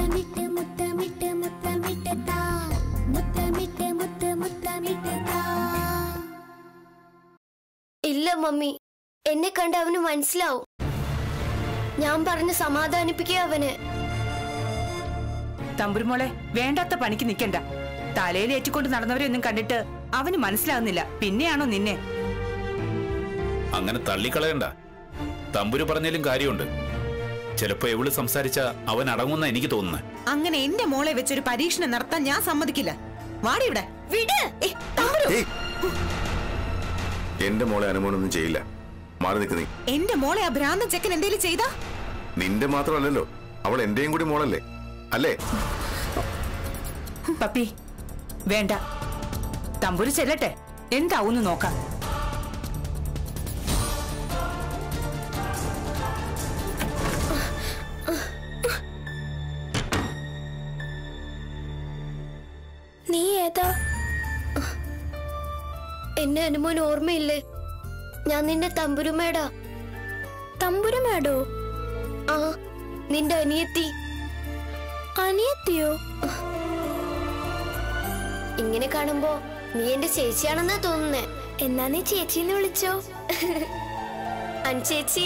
മുത്തമിട്ട് മുത്തമിട്ട് മുത്തമിട്ട് താ മുത്തമിട്ട് മുത്ത് മുത്തമിട്ട് താ ഇല്ല മമ്മി എന്നെ കണ്ട് അവന് മനസ്സിലാവും ഞാൻ പറഞ്ഞ് സമാധാനിപ്പിക്കുക അവന് തമ്പുരുമോളെ വേണ്ടാത്ത പണിക്ക് നിൽക്കണ്ട തലയിൽ ഏറ്റിക്കൊണ്ട് നടന്നവരെ ഒന്നും കണ്ടിട്ട് അവന് മനസ്സിലാകുന്നില്ല പിന്നെയാണോ നിന്നെ അങ്ങനെ തള്ളിക്കളയണ്ട തമ്പുരു പറഞ്ഞാലും കാര്യമുണ്ട് ചിലപ്പോ എവള് സംസാരിച്ച അവൻ അടങ്ങുന്ന എനിക്ക് തോന്നുന്നത് അങ്ങനെ എന്റെ മോളെ വെച്ചൊരു പരീക്ഷണം നടത്താൻ ഞാൻ സമ്മതിക്കില്ല വാടി ഇവിടെ വിട് ഏയ്, തമ്പുരു. ഏയ് എന്റെ മോളെ അനുമോനൊന്നും ചെയ്യില്ല മാറി നിൽക്ക് നീ എന്റെ മോളെ ആ ഭ്രാന്തൻ ചെക്കൻ എന്തേലും ചെയ്താ നിന്റെ മാത്രമല്ലല്ലോ അവൾ എന്റെയും കൂടി മോളല്ലേ അല്ലേ പപ്പി വേണ്ട തമ്പുരു ചെല്ലട്ടെ എന്താവൂന്ന് നോക്കാം നീ ഏതാ എന്നെ അനുമോൻ ഓർമ്മയില്ലേ ഞാൻ നിന്റെ തമ്പുരുമേടാ തമ്പുരുമേടോ ആ നിന്റെ അനിയത്തി അനിയത്തിയോ ഇങ്ങനെ കാണുമ്പോ നീ എന്റെ ചേച്ചിയാണെന്നാ തോന്നുന്നേ എന്നാ നീ ചേച്ചിന്ന് വിളിച്ചോ അൻചേച്ചി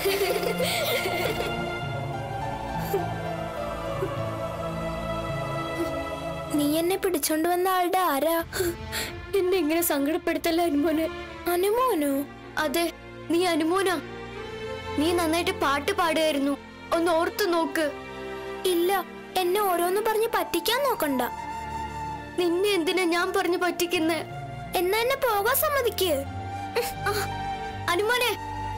നീ എന്നെ പിടിച്ചോണ്ട് വന്ന ആളുടെ ആരാ എന്നെ ഇങ്ങനെ സങ്കടപ്പെടുത്തല്ല അനുമോനെ അനുമോനോ അതെ നീ അനുമോനാ നീ നന്നായിട്ട് പാട്ട് പാടുമായിരുന്നു ഒന്ന് ഓർത്തു നോക്ക് ഇല്ല എന്നെ ഓരോന്ന് പറഞ്ഞ് പറ്റിക്കാൻ നോക്കണ്ട നിന്നെ എന്തിനാ ഞാൻ പറഞ്ഞു പറ്റിക്കുന്നേ എന്നാ എന്നെ പോകാൻ സമ്മതിക്ക് അനുമോനെ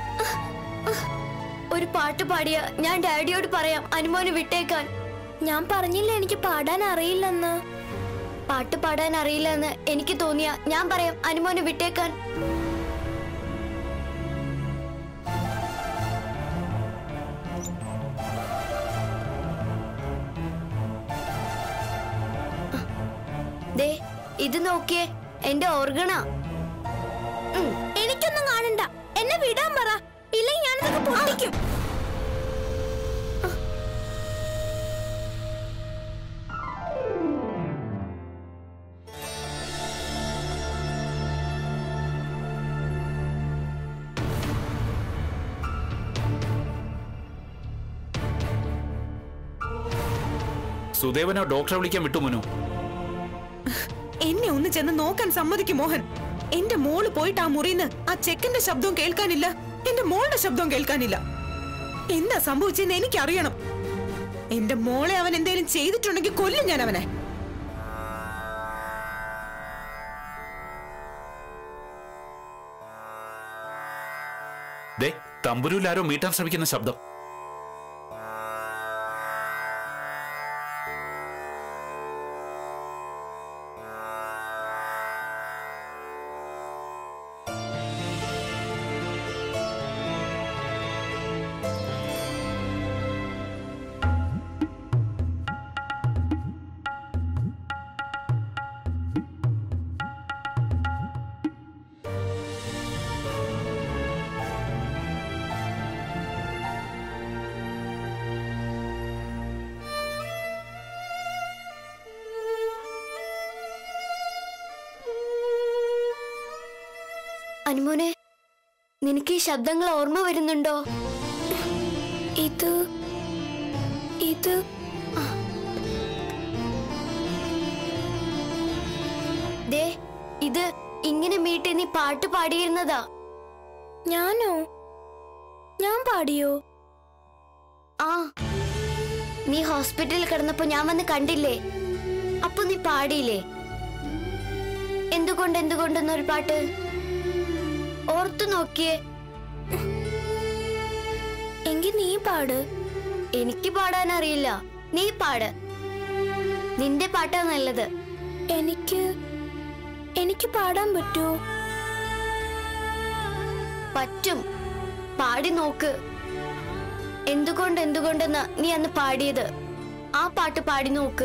ഒരു പാട്ട് പാടിയ ഞാൻ ഡാഡിയോട് പറയാം അനുമോനെ വിട്ടേക്കാൻ ഞാൻ പറഞ്ഞില്ല എനിക്ക് പാടാൻ അറിയില്ലെന്ന് പാട്ട് പാടാൻ അറിയില്ലെന്ന് എനിക്ക് തോന്നിയ ഞാൻ പറയാം അനുമോനെ വിട്ടേക്കാൻ ദേ ഇത് നോക്കിയേ എന്റെ ഓർഗണാ എനിക്കൊന്നും കാണണ്ട എന്നെ വിടാൻ പറ ഇല്ലെങ്കിൽ ഞാനിതൊക്കെ പൊട്ടിക്കും സുദേവനോ ഡോക്ടറെ വിളിക്കാൻ വിട്ടു മുനു എന്നെ ഒന്ന് ചെന്ന് നോക്കാൻ സമ്മതിക്കും മോഹൻ എന്റെ മോള് പോയിട്ട് ആ മുറിന്ന് ആ ചെക്കന്റെ ശബ്ദവും കേൾക്കാനില്ല എന്റെ മോളുടെ ശബ്ദവും കേൾക്കാനില്ല എന്താ സംഭവിച്ചെന്ന് എനിക്കറിയണം എന്റെ മോളെ അവൻ എന്തേലും ചെയ്തിട്ടുണ്ടെങ്കിൽ കൊല്ലും ഞാൻ അവനെ ദേ തമ്പുരുവിൽ ആരോ മീട്ടാൻ ശ്രമിക്കുന്ന ശബ്ദം അനുമോനെ നിനക്ക് ഈ ശബ്ദങ്ങൾ ഓർമ്മ വരുന്നുണ്ടോ ഇത് ഇത് ആ. ദേ ഇത് ഇങ്ങനെ മീട്ടി നീ പാട്ട് പാടിയിരുന്നതാ ഞാനോ ഞാൻ പാടിയോ ആ നീ ഹോസ്പിറ്റലിൽ കിടന്നപ്പോ ഞാൻ വന്ന് കണ്ടില്ലേ അപ്പൊ നീ പാടിയില്ലേ എന്തുകൊണ്ട് എന്തുകൊണ്ടെന്നൊരു പാട്ട് ഓർത്തു നോക്കിയേ എങ്കി നീ പാട് എനിക്ക് പാടാൻ അറിയില്ല നീ പാട് നിന്റെ പാട്ടാ നല്ലത് എനിക്ക് എനിക്ക് പാടാൻ പറ്റുമോ പറ്റും പാടി നോക്ക് എന്തുകൊണ്ട് എന്തുകൊണ്ടെന്ന് നീ അന്ന് പാടിയത് ആ പാട്ട് പാടി നോക്ക്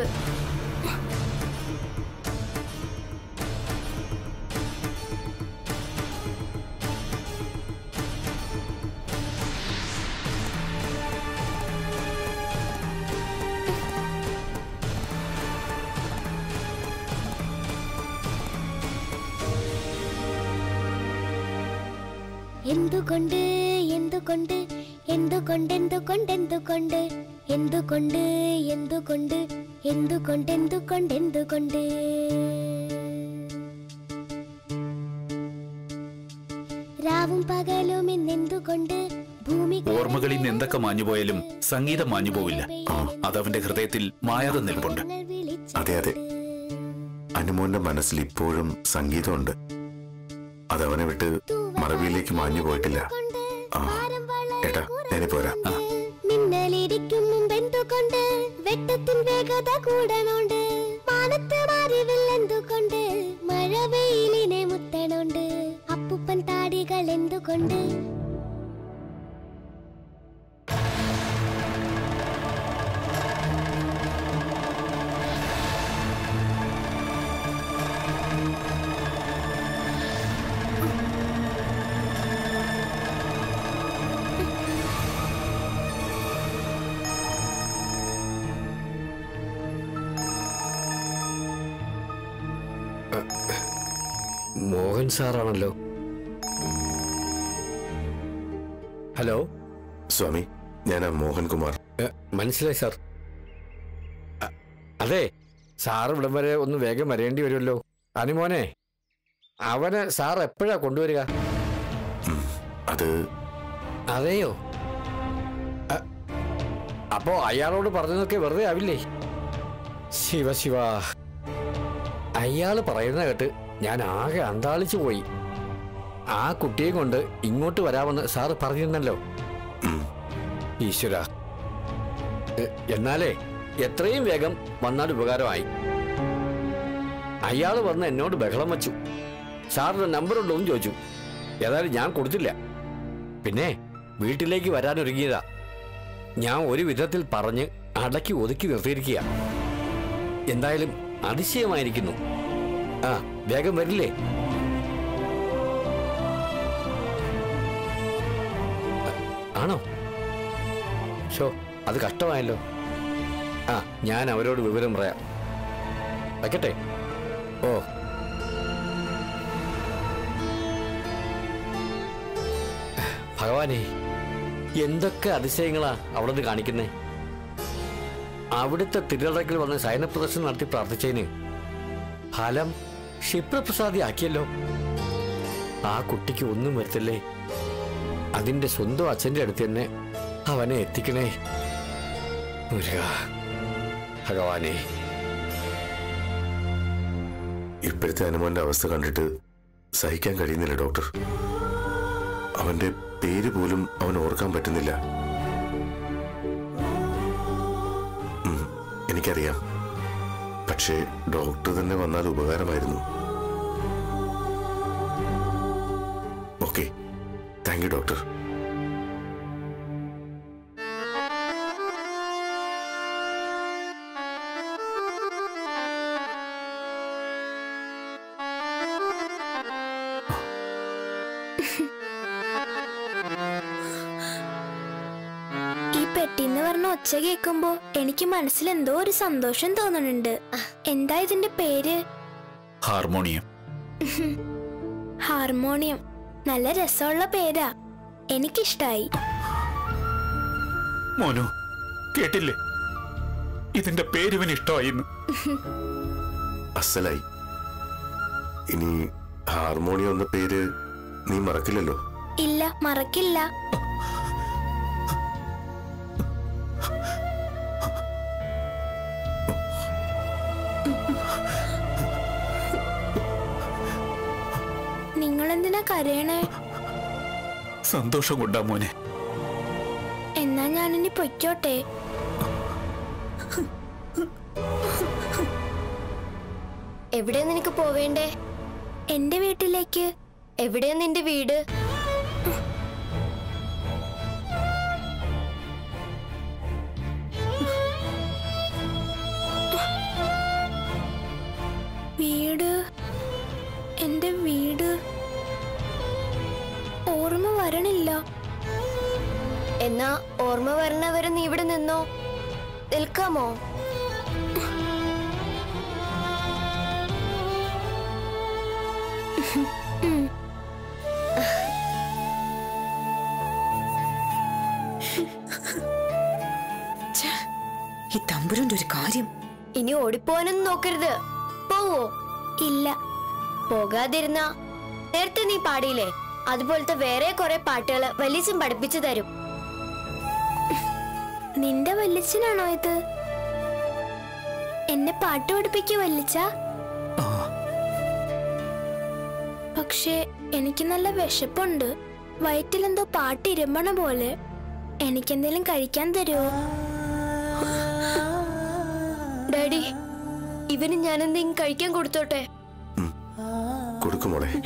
എന്തുകൊണ്ട് എന്തുകൊണ്ട് എന്തുകൊണ്ട് എന്തുകൊണ്ട് എന്തുകൊണ്ട് എന്തുകൊണ്ട് എന്തുകൊണ്ട് എന്തുകൊണ്ട് എന്തുകൊണ്ട് എന്തുകൊണ്ട് രാവും പകലും എന്നെന്തുകൊണ്ട് ഭൂമി ഓർമ്മകളിൽ നിന്ന് എന്തൊക്കെ മാഞ്ഞുപോയാലും സംഗീതം മാഞ്ഞുപോവില്ല അതവന്റെ ഹൃദയത്തിൽ മായാതെ നിൽപ്പുണ്ട് അതെ അതെ അനുമോന്റെ മനസ്സിൽ ഇപ്പോഴും സംഗീതമുണ്ട് അതവനെ വിട്ട് മറവിയിലേക്ക് മാഞ്ഞു പോയിട്ടില്ല ആ ഏട്ടാ ഞാനിപ്പോ വരാം ആ മിന്നലിരിക്കും മുമ്പെന്തുകൊണ്ട് വെട്ടത്തിൻ വേഗത കൂടണോണ്ട് മാനത്ത് മാറിവിൽ എന്തുകൊണ്ട് മഴ വെയിലിനെ മുത്തണോണ്ട് അപ്പുപ്പൻ താടികൾ എന്തുകൊണ്ട് മോഹൻ സാറാണല്ലോ ഹലോ സ്വാമി ഞാൻ മോഹൻകുമാർ എ, മനസ്സിലായി സാർ അ- അതെ സാർ ഇവിടം വരെ ഒന്ന് വേഗം വരേണ്ടി വരുമല്ലോ അനുമോനെ അവനെ സാർ എപ്പോഴാ കൊണ്ടുവരിക അത് അതെയോ അ, അപ്പോ അയാളോട് പറഞ്ഞതൊക്കെ വെറുതെ ആവില്ലേ ശിവ ശിവ അയാൾ പറയുന്ന കേട്ട് ഞാൻ ആകെ അന്താളിച്ചു പോയി ആ കുട്ടിയെ കൊണ്ട് ഇങ്ങോട്ട് വരാമെന്ന് സാറ് പറഞ്ഞിരുന്നല്ലോ ഈശ്വര എ, എന്നാലേ എത്രയും വേഗം വന്നാൽ ഉപകാരമായി അയാൾ വന്ന് എന്നോട് ബഹളം വച്ചു സാറിന്റെ നമ്പർ ഉണ്ടോ എന്ന് ചോദിച്ചു ഏതായാലും ഞാൻ കൊടുത്തില്ല പിന്നെ വീട്ടിലേക്ക് വരാനൊരുങ്ങിയതാ ഞാൻ ഒരു വിധത്തിൽ പറഞ്ഞ് അടക്കി ഒതുക്കി നിർത്തിയിരിക്കുക എന്തായാലും അതിശയമായിരിക്കുന്നു ആ വേഗം വരില്ലേ അ- ആണോ ഷോ അത് കഷ്ടമായല്ലോ ആ ഞാൻ അവരോട് വിവരം പറയാം വയ്ക്കട്ടെ ഓ ഭഗവാനെ എന്തൊക്കെ അതിശയങ്ങളാ അവിടെ നിന്ന് കാണിക്കുന്നേ അവിടുത്തെ തിരുവടക്കിൽ വന്ന് ശയനപ്രദർശനം നടത്തി പ്രാർത്ഥിച്ചതിന് ഫലം ക്ഷിപ്രപ്രസാദി ആക്കിയല്ലോ ആ കുട്ടിക്ക് ഒന്നും വരുത്തല്ലേ അതിന്റെ സ്വന്തം അച്ഛന്റെ അടുത്ത് തന്നെ അവനെ എത്തിക്കണേ മുരുക ഭഗവാനെ ഇപ്പോഴത്തെ അനുമോന്റെ അവസ്ഥ കണ്ടിട്ട് സഹിക്കാൻ കഴിയുന്നില്ല ഡോക്ടർ അവന്റെ പേര് പോലും അവൻ ഓർക്കാൻ പറ്റുന്നില്ല ഉം, എനിക്കറിയാം പക്ഷേ ഡോക്ടർ തന്നെ വന്നാൽ ഉപകാരമായിരുന്നു ഓക്കെ താങ്ക് യു ഡോക്ടർ ഈ പെട്ടിന്ന് പറഞ്ഞ ഒച്ച കേൾക്കുമ്പോ എനിക്ക് മനസ്സിൽ എന്തോ ഒരു സന്തോഷം തോന്നുന്നുണ്ട് എന്താ ഇതിന്റെ പേര് ഹാർമോണിയം ഹാർമോണിയം നല്ല രസമുള്ള പേരാ എനിക്കിഷ്ടായി മോനു കേട്ടില്ലേ ഇതിന്റെ പേരിവന് ഇഷ്ടമായിന്ന് അസലായി ഇനി ഹാർമോണിയം എന്ന പേര് നീ മറക്കില്ലല്ലോ ഇല്ല മറക്കില്ല നിങ്ങളെന്തിനാ കരയണേ സന്തോഷം കൊണ്ടാ മോനെ എന്നാ ഞാനിനി പൊയ്ക്കോട്ടെ എവിടെയാ നിനക്ക് പോവേണ്ടേ എന്റെ വീട്ടിലേക്ക് എവിടെയാ നിന്റെ വീട് വീട് എന്റെ വീട് ഓർമ്മ വരണില്ല എന്നാ ഓർമ്മ വരണവരെ നീ ഇവിടെ നിന്നോ നിൽക്കാമോ തമ്പുരന്റെ ഒരു കാര്യം ഇനി ഓടിപ്പോവാനൊന്നും നോക്കരുത് പോവോ ഇല്ല പോകാതിരുന്ന നേരത്തെ നീ പാടിയില്ലേ അതുപോലത്തെ വേറെ കുറെ പാട്ടുകൾ വലിച്ചും പഠിപ്പിച്ചു തരും നിന്റെ വല്യച്ഛനാണോ ഇത് എന്നെ പാട്ട് പഠിപ്പിക്കൂ വല്യച്ഛ പക്ഷേ എനിക്ക് നല്ല വിശപ്പുണ്ട് വയറ്റിലെന്തോ പാട്ട് ഇരുമ്പണ പോലെ എനിക്കെന്തേലും കഴിക്കാൻ തരുമോ ഡാഡി ഇവന് ഞാൻ എന്തെങ്കിലും കഴിക്കാൻ കൊടുത്തോട്ടെ കൊടുക്കുമോളെ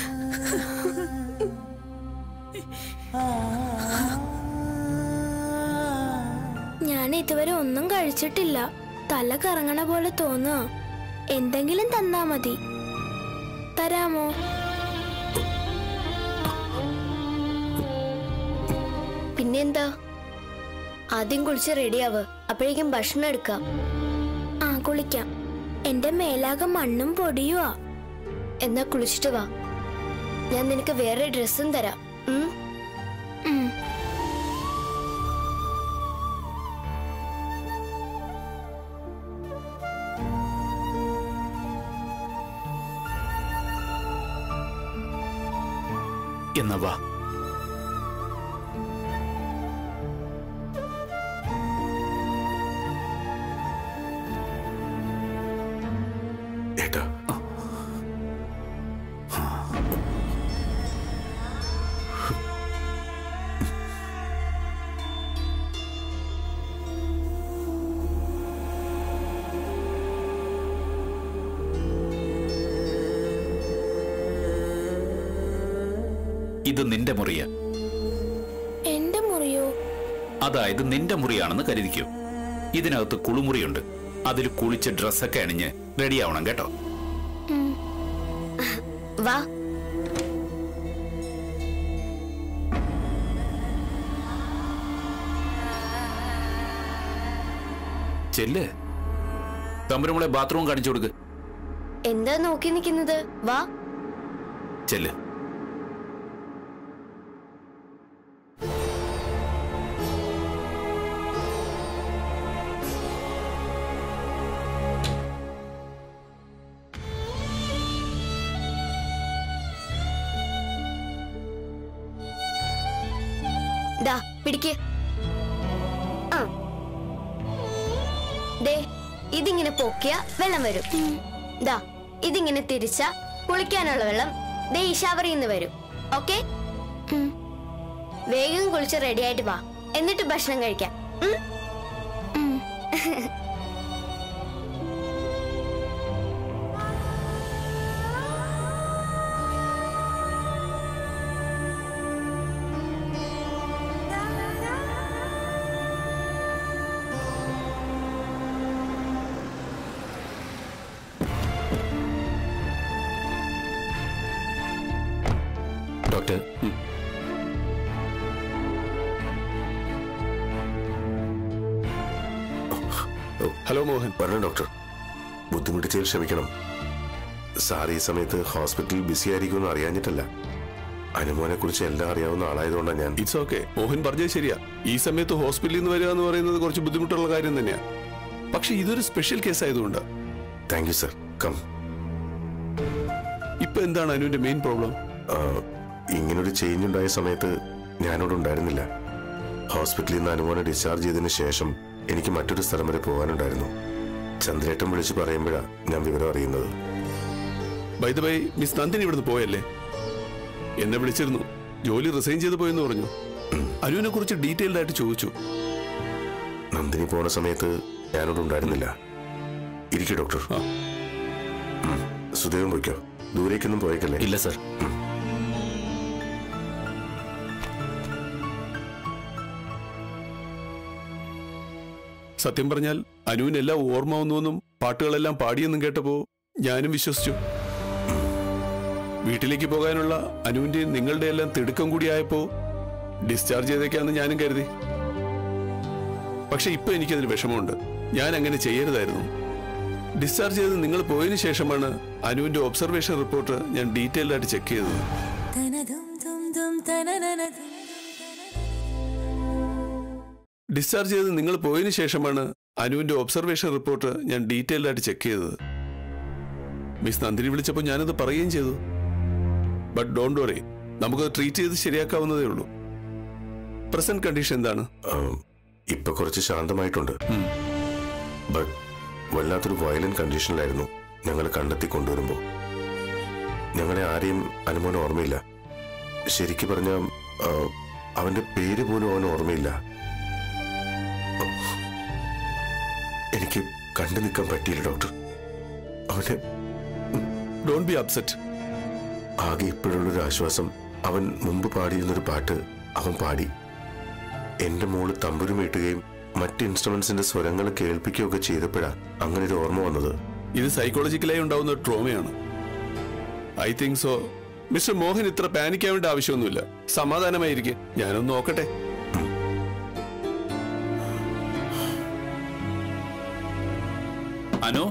ഞാൻ ഇതുവരെ ഒന്നും കഴിച്ചിട്ടില്ല തല കറങ്ങണ പോലെ തോന്നുക എന്തെങ്കിലും തന്നാ മതി തരാമോ പിന്നെന്താ ആദ്യം കുളിച്ച് റെഡിയാവ് അപ്പോഴേക്കും ഭക്ഷണം എടുക്കാം ആ കുളിക്കാം എന്റെ മേലാകെ മണ്ണും പൊടിയുവാ എന്നാ കുളിച്ചിട്ട് വാ ഞാൻ നിനക്ക് വേറെ ഡ്രസ്സും തരാം ഉം? ഉം. എന്നാ വാ ഏട്ടാ ഇത് നിന്റെ മുറിയാ എന്റെ മുറിയോ അതായത് നിന്റെ മുറിയാണെന്ന് കരുതിക്കൂ ഇതിനകത്ത് കുളിമുറിയുണ്ട് അതിൽ കുളിച്ച് ഡ്രസ്സൊക്കെ അണിഞ്ഞ് റെഡിയാവണം കേട്ടോ വാ ചെല്ല് തമ്പുരമുളെ ബാത്റൂം കാണിച്ചു കൊടുക്ക് എന്താ നോക്കി നിൽക്കുന്നത് വാ ചെല്ല് ദാ പിടിക്ക് ആ ദേ ഇതിങ്ങനെ പൊക്കിയ വെള്ളം വരും ദാ ഇതിങ്ങനെ തിരിച്ച കുളിക്കാനുള്ള വെള്ളം ദേ ഈ ഷവറിൽ നിന്ന് വരും ഓക്കെ വേഗം കുളിച്ച് റെഡി ആയിട്ട് വാ എന്നിട്ട് ഭക്ഷണം കഴിക്കാം ഉം? ഡോക്ടർ ഹലോ മോഹൻ പറഞ്ഞു ഡോക്ടർ ബുദ്ധിമുട്ടിച്ചതിൽ ക്ഷമിക്കണം സാർ ഈ സമയത്ത് ഹോസ്പിറ്റലിൽ ബിസി ആയിരിക്കുമെന്ന് അറിയാഞ്ഞിട്ടല്ല അനുമോനെ കുറിച്ച് എല്ലാം അറിയാവുന്ന ആളായതുകൊണ്ടാണ് ഞാൻ ഇറ്റ്സ് ഓക്കെ മോഹൻ പറഞ്ഞത് ശരിയാ ഈ സമയത്ത് ഹോസ്പിറ്റലിൽ നിന്ന് വരിക എന്ന് പറയുന്നത് കുറച്ച് ബുദ്ധിമുട്ടുള്ള കാര്യം തന്നെയാ പക്ഷെ ഇതൊരു സ്പെഷ്യൽ കേസ് ആയതുകൊണ്ട് താങ്ക് യു സർ കം ഇപ്പൊ എന്താണ് അനുവിന്റെ മെയിൻ പ്രോബ്ലം ഇങ്ങനൊരു ചേഞ്ച് ഉണ്ടായ സമയത്ത് ഞാനവിടെ ഉണ്ടായിരുന്നില്ല ഹോസ്പിറ്റലിൽ നിന്ന് അനുമോനെ ഡിസ്ചാർജ് ചെയ്തതിന് ശേഷം എനിക്ക് മറ്റൊരു സ്ഥലം വരെ പോകാനുണ്ടായിരുന്നു ചന്ദ്രേട്ടൻ വിളിച്ച് പറയുമ്പോഴാണ് ഞാൻ വിവരം അറിയുന്നത് by the by miss Nandini ഇവിടുന്ന് പോയല്ലേ എന്നെ വിളിച്ചിരുന്നു ജോലി റിസൈൻ ചെയ്ത് പോയെന്ന് പറഞ്ഞു അനുവിനെ കുറിച്ച് ഡീറ്റെയിൽഡ് ആയിട്ട് ചോദിച്ചു നന്ദിനി പോണ സമയത്ത് ഞാനവിടെ ഉണ്ടായിരുന്നില്ല ഇരിക്കൂ ഡോക്ടർ ആ. ഉം. സുദേവൻ പോയിക്കോ ദൂരേക്കൊന്നും പോയേക്കല്ലേ ഇല്ല സർ സത്യം പറഞ്ഞാൽ അനുവിന് എല്ലാം ഓർമ്മ വന്നുവെന്നും പാട്ടുകളെല്ലാം പാടിയെന്നും കേട്ടപ്പോ ഞാനും വിശ്വസിച്ചു വീട്ടിലേക്ക് പോകാനുള്ള അനുവിന്റെ നിങ്ങളുടെ എല്ലാം തിടുക്കം കൂടിയായപ്പോ ഡിസ്ചാർജ് ചെയ്തേക്കാന്ന് ഞാനും കരുതി പക്ഷെ ഇപ്പൊ എനിക്കതിന് വിഷമമുണ്ട് ഞാൻ അങ്ങനെ ചെയ്യരുതായിരുന്നു ഡിസ്ചാർജ് ചെയ്ത് നിങ്ങൾ പോയതിനു ശേഷമാണ് അനുവിന്റെ ഒബ്സർവേഷൻ റിപ്പോർട്ട് ഞാൻ ഡീറ്റെയിൽഡ് ആയിട്ട് ചെക്ക് ചെയ്തത് ഡിസ്ചാർജ് ചെയ്ത് നിങ്ങൾ പോയതിനു ശേഷമാണ് അനുവിന്റെ ഒബ്സർവേഷൻ റിപ്പോർട്ട് ഞാൻ ഡീറ്റെയിൽഡ് ആയിട്ട് ചെക്ക് ചെയ്തത് മിസ് നന്ദിനി വിളിച്ചപ്പോൾ ഞാനത് പറയുകയും ചെയ്തു ബട്ട് ഡോണ്ട് വറി നമുക്കത് ട്രീറ്റ് ചെയ്ത് ശരിയാക്കാവുന്നതേ ഉള്ളൂ പ്രസന്റ് കണ്ടീഷൻ എന്താണ് ആ, ഇപ്പൊ കുറച്ച് ശാന്തമായിട്ടുണ്ട് ബട്ട് വല്ലാത്തൊരു വയലന്റ് കണ്ടീഷനിലായിരുന്നു ഞങ്ങൾ കണ്ടെത്തി കൊണ്ടുവരുമ്പോൾ ഞങ്ങളെ ആരെയും അനുമോനം ഓർമ്മയില്ല ശരിക്കു പറഞ്ഞ അവന്റെ പേര് പോലും അവന് ഓർമ്മയില്ല എനിക്ക് കണ്ടു നിൽക്കാൻ പറ്റിയില്ല ഡോക്ടർ അവന് ഡോണ്ട് ബി അപ്സെറ്റ് ആകെ ഇപ്പോഴുള്ളൊരു ആശ്വാസം അവൻ മുമ്പ് പാടിയിരുന്നൊരു പാട്ട് അവൻ പാടി എന്റെ മോള് തമ്പുരു മീട്ടുകയും മറ്റ് ഇൻസ്ട്രുമെന്റ്സിന്റെ സ്വരങ്ങൾ കേൾപ്പിക്കുകയൊക്കെ ചെയ്തപ്പോഴാ അങ്ങനെ ഒരു ഓർമ്മ വന്നത് ഇത് സൈക്കോളജിക്കലായി ഉണ്ടാവുന്ന ഒരു ട്രോമയാണ് I think so mister Mohan ഇത്ര പാനിക് ആവേണ്ട ആവശ്യമൊന്നുമില്ല സമാധാനമായിരിക്കും ഞാനൊന്ന് നോക്കട്ടെ അനു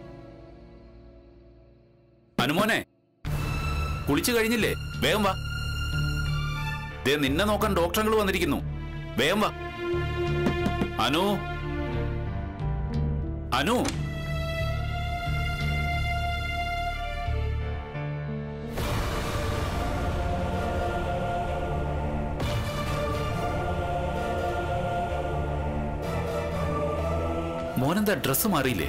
അനുമോനെ കുളിച്ചു കഴിഞ്ഞില്ലേ വേഗം വാ ദേ നിന്നെ നോക്കാൻ ഡോക്ടറുകൾ വന്നിരിക്കുന്നു വേഗം വാ അനു അനു മോനെന്താ ഡ്രസ്സ് മാറിയില്ലേ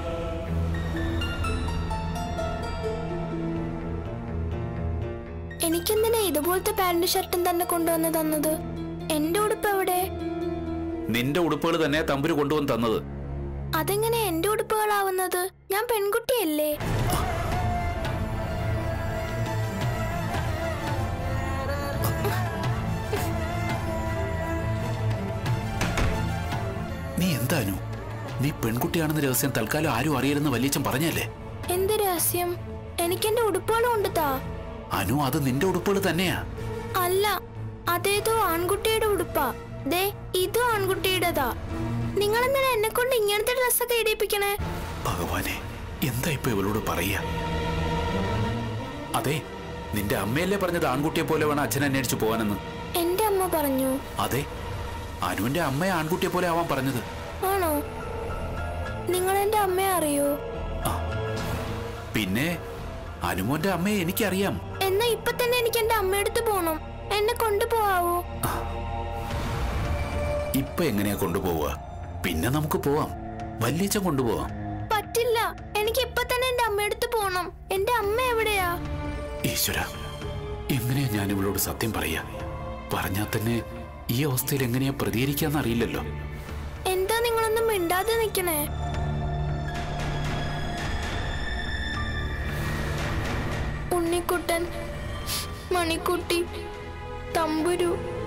എനിക്കെന്തിനാ ഇതുപോലത്തെ പാന്റും ഷർട്ടും തന്നെ കൊണ്ടുവന്ന് തന്നത് എന്റെ ഉടുപ്പ് എവിടെ നിന്റെ ഉടുപ്പുകൾ തന്നെ തമ്പുരു കൊണ്ടുവന്ന് തന്നത് അതെങ്ങനെ എന്റെ ഉടുപ്പുകളാവുന്നത് ഞാൻ പെൺകുട്ടിയല്ലേ നീ എന്താ അനു നീ പെൺകുട്ടിയാണെന്ന രഹസ്യം തൽക്കാലം ആരും അറിയരുതെന്ന് വല്യച്ഛൻ പറഞ്ഞല്ലേ എന്ത് രഹസ്യം എനിക്കെന്റെ ഉടുപ്പുകളും ഉണ്ട് താ അനു അത് നിന്റെ ഉടുപ്പുകൾ തന്നെയാ അല്ല അതേതോ ആൺകുട്ടിയുടെ ഉടുപ്പാ ദേ ഇതും ആൺകുട്ടിയുടേതാ നിങ്ങൾ എന്തിനാ എന്നെ കൊണ്ട് ഇങ്ങനത്തെ ഡ്രസ്സൊക്കെ ഇടിയിപ്പിക്കണേ ഭഗവാനെ എന്താ ഇപ്പൊ ഇവളോട് പറയാ അതെ നിന്റെ അമ്മയല്ലേ പറഞ്ഞത് ആൺകുട്ടിയെ പോലെ വേണം അച്ഛൻ അന്വേഷിച്ചു പോകാനെന്ന് എന്റെ അമ്മ പറഞ്ഞു അതെ അനുവിന്റെ അമ്മയെ ആൺകുട്ടിയെ പോലെ ആവാൻ പറഞ്ഞത് ആണോ നിങ്ങൾ എന്റെ അമ്മയെ അറിയോ പിന്നെ അനുമോന്റെ അമ്മയെ എനിക്കറിയാം എന്നാ ഇപ്പൊ തന്നെ എനിക്ക് എന്റെ അമ്മയടുത്ത് പോണം എന്നെ കൊണ്ടുപോവാവോ ഇപ്പൊ എങ്ങനെയാ കൊണ്ടുപോവുക പിന്നെ നമുക്ക് പോവാം വല്യച്ഛൻ കൊണ്ടുപോവാം പറ്റില്ല എനിക്ക് ഇപ്പൊ തന്നെ എന്റെ അമ്മയടുത്ത് പോണം എന്റെ അമ്മ എവിടെയാ ഈശ്വര എങ്ങനെയാ ഞാൻ ഇവളോട് സത്യം പറയാ പറഞ്ഞാൽ തന്നെ ഈ അവസ്ഥയിൽ എങ്ങനെയാ പ്രതികരിക്കാന്ന് അറിയില്ലല്ലോ എന്താ നിങ്ങളൊന്നും മിണ്ടാതെ നിക്കണേ ഉണ്ണിക്കുട്ടൻ മണിക്കുട്ടി തമ്പുരു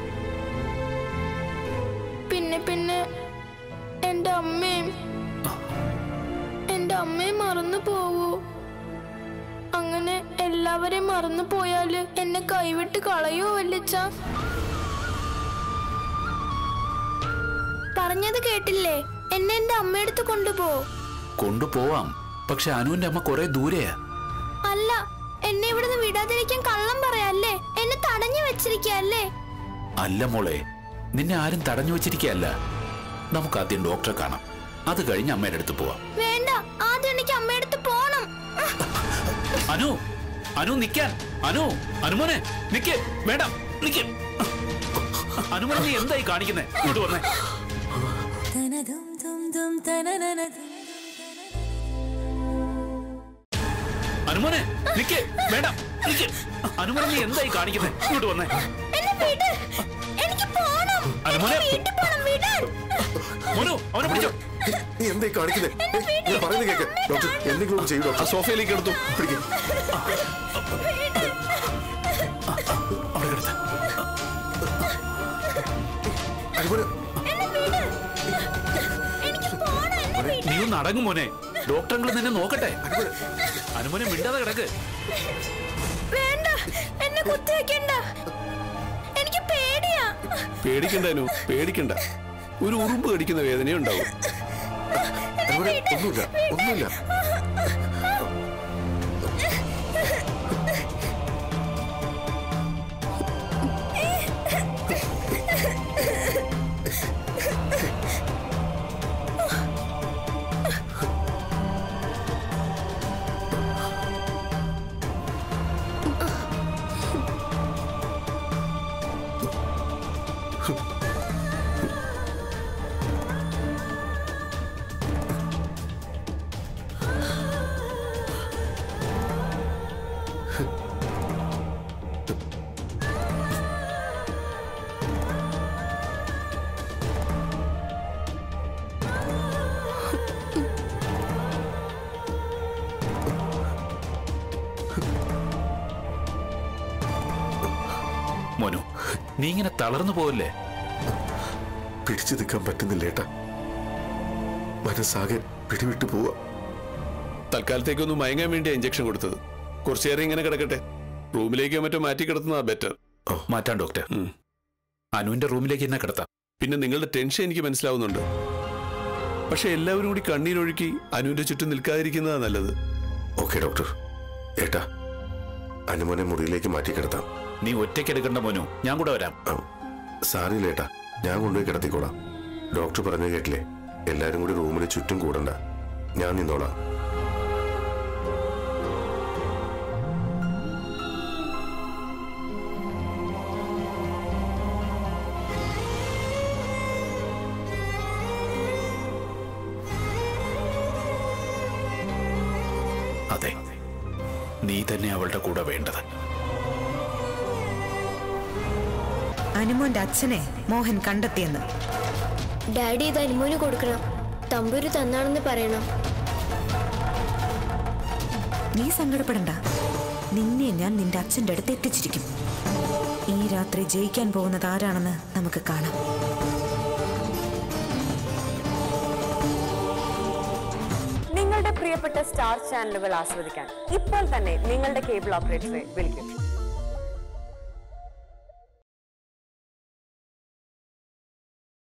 പിന്നെ പിന്നെ എന്റെ അമ്മയും എന്റെ അമ്മയെ മറന്നു പോവോ അങ്ങനെ എല്ലാവരെയും മറന്നു പോയാല് എന്നെ കൈവിട്ട് കളയോ വല്ലിച്ച പറഞ്ഞത് കേട്ടില്ലേ എന്നെ എന്റെ അമ്മയടുത്ത് കൊണ്ടുപോ കൊണ്ടുപോവാം പക്ഷെ അനുവിന്റെ അമ്മ കുറെ ദൂരെയാ അല്ല എന്നെ ഇവിടുന്ന് വിടാതിരിക്കാൻ കള്ളം പറയാല്ലേ എന്നെ തടഞ്ഞു വെച്ചിരിക്കല്ലേ അല്ല മോളെ നിന്നെ ആരും തടഞ്ഞു വെച്ചിരിക്കയല്ല നമുക്ക് ആദ്യം ഡോക്ടറെ കാണാം അത് കഴിഞ്ഞ് അമ്മയുടെ അടുത്ത് പോവാം വേണ്ട ആദ്യം എനിക്ക് അമ്മയടുത്ത് പോണം അനു അനു നിക്കാൻ അനു അനുമോനെ നിക്ക് വേണ്ട നിക്ക് അനുമോനെ നീ എന്തായി കാണിക്കുന്നേ ഇങ്ങോട്ട് വന്നേ അനുമോനെ നിക്ക് വേണ്ട നിക്ക് അനുമോനെ നീ എന്തായി കാണിക്കുന്നേ ഇങ്ങോട്ട് വന്നേ എന്നെ വിട് എനിക്ക് പോണം അനുമോനെ വീട്ടിൽ പോണം വിട് മോനു അവനെ പിടിച്ചോ നീ എന്തായി കാണിക്കുന്നേ ഏയ്, ഞാൻ പറയുന്നത് കേക്ക് ഡോക്ടർ എന്തെങ്കിലും ഒന്ന് ചെയ്യൂ ആ ഡോക്ടർ സോഫയിലേക്ക് എടുത്തു പിടിക്കും അവിടെ കിടത്ത് അനുമോനെ എന്നെ വിട് എനിക്ക് പോണം എന്നെ വിട് നീ ഒന്ന് അടങ്ങും മോനെ ഡോക്ടറുകൾ നിന്നെ നോക്കട്ടെ അനുമോനെ മിണ്ടാതെ കിടക്ക് വേണ്ട എന്നെ കുത്തിവെക്കണ്ട എനിക്ക് പേടിയാ പേടിക്കണ്ട അനു പേടിക്കണ്ട ഒരു ഉറുമ്പ് കടിക്കുന്ന വേദനയുണ്ടാവും അനുമോനെ ഒന്നുമില്ല ഒന്നുമില്ല മോനു നീ ഇങ്ങനെ തളർന്നു പോവല്ലേ പിടിച്ചു നിൽക്കാൻ പറ്റുന്നില്ല ഏട്ടാ മനസ്സാകെ പിടിവിട്ടു പോവാ തൽക്കാലത്തേക്കൊന്ന് മയങ്ങാൻ വേണ്ടി ഇഞ്ചക്ഷൻ കൊടുത്തത് കുറച്ചേരം ഇങ്ങനെ കിടക്കട്ടെ റൂമിലേക്കോ മറ്റോ മാറ്റി കിടത്തുന്നതാ ബെറ്റർ മാറ്റാം ഡോക്ടർ അനുവിന്റെ റൂമിലേക്ക് എന്നെ കിടത്താം പിന്നെ നിങ്ങളുടെ ടെൻഷൻ എനിക്ക് മനസ്സിലാവുന്നുണ്ട് പക്ഷെ എല്ലാവരും കൂടി കണ്ണീരൊഴുക്കി അനുവിന്റെ ചുറ്റും നിൽക്കാതിരിക്കുന്നതാ നല്ലത് ഓക്കെ ഡോക്ടർ ഏട്ടാ അനുമോനെ മുറിയിലേക്ക് മാറ്റി കിടത്താം നീ ഒറ്റയ്ക്ക് എടുക്കണ്ട മോനു ഞാൻ കൂടെ വരാം ആ, സാരമില്ല ഏട്ടാ ഞാൻ കൊണ്ടുപോയി കിടത്തിക്കോളാം ഡോക്ടർ പറഞ്ഞു കേട്ടില്ലേ എല്ലാരും കൂടി റൂമിന് ചുറ്റും കൂടണ്ട ഞാൻ നിന്നോളാം അതെ നീ തന്നെ അവളുടെ കൂടെ വേണ്ടത് അനുമോന്റെ അച്ഛനെ മോഹൻ കണ്ടെത്തിയെന്ന് ഡാഡി ഇത് അനുമോന് കൊടുക്കണം തമ്പുരു തന്നാണെന്ന് പറയണം നീ സങ്കടപ്പെടണ്ട നിന്നെ ഞാൻ നിന്റെ അച്ഛന്റെ അടുത്ത് എത്തിച്ചിരിക്കും ഈ രാത്രി ജയിക്കാൻ പോകുന്നത് ആരാണെന്ന് നമുക്ക് കാണാം നിങ്ങളുടെ പ്രിയപ്പെട്ട സ്റ്റാർ ചാനലുകൾ ആസ്വദിക്കാൻ ഇപ്പോൾ തന്നെ നിങ്ങളുടെ കേബിൾ ഓപ്പറേറ്ററെ വിളിക്കും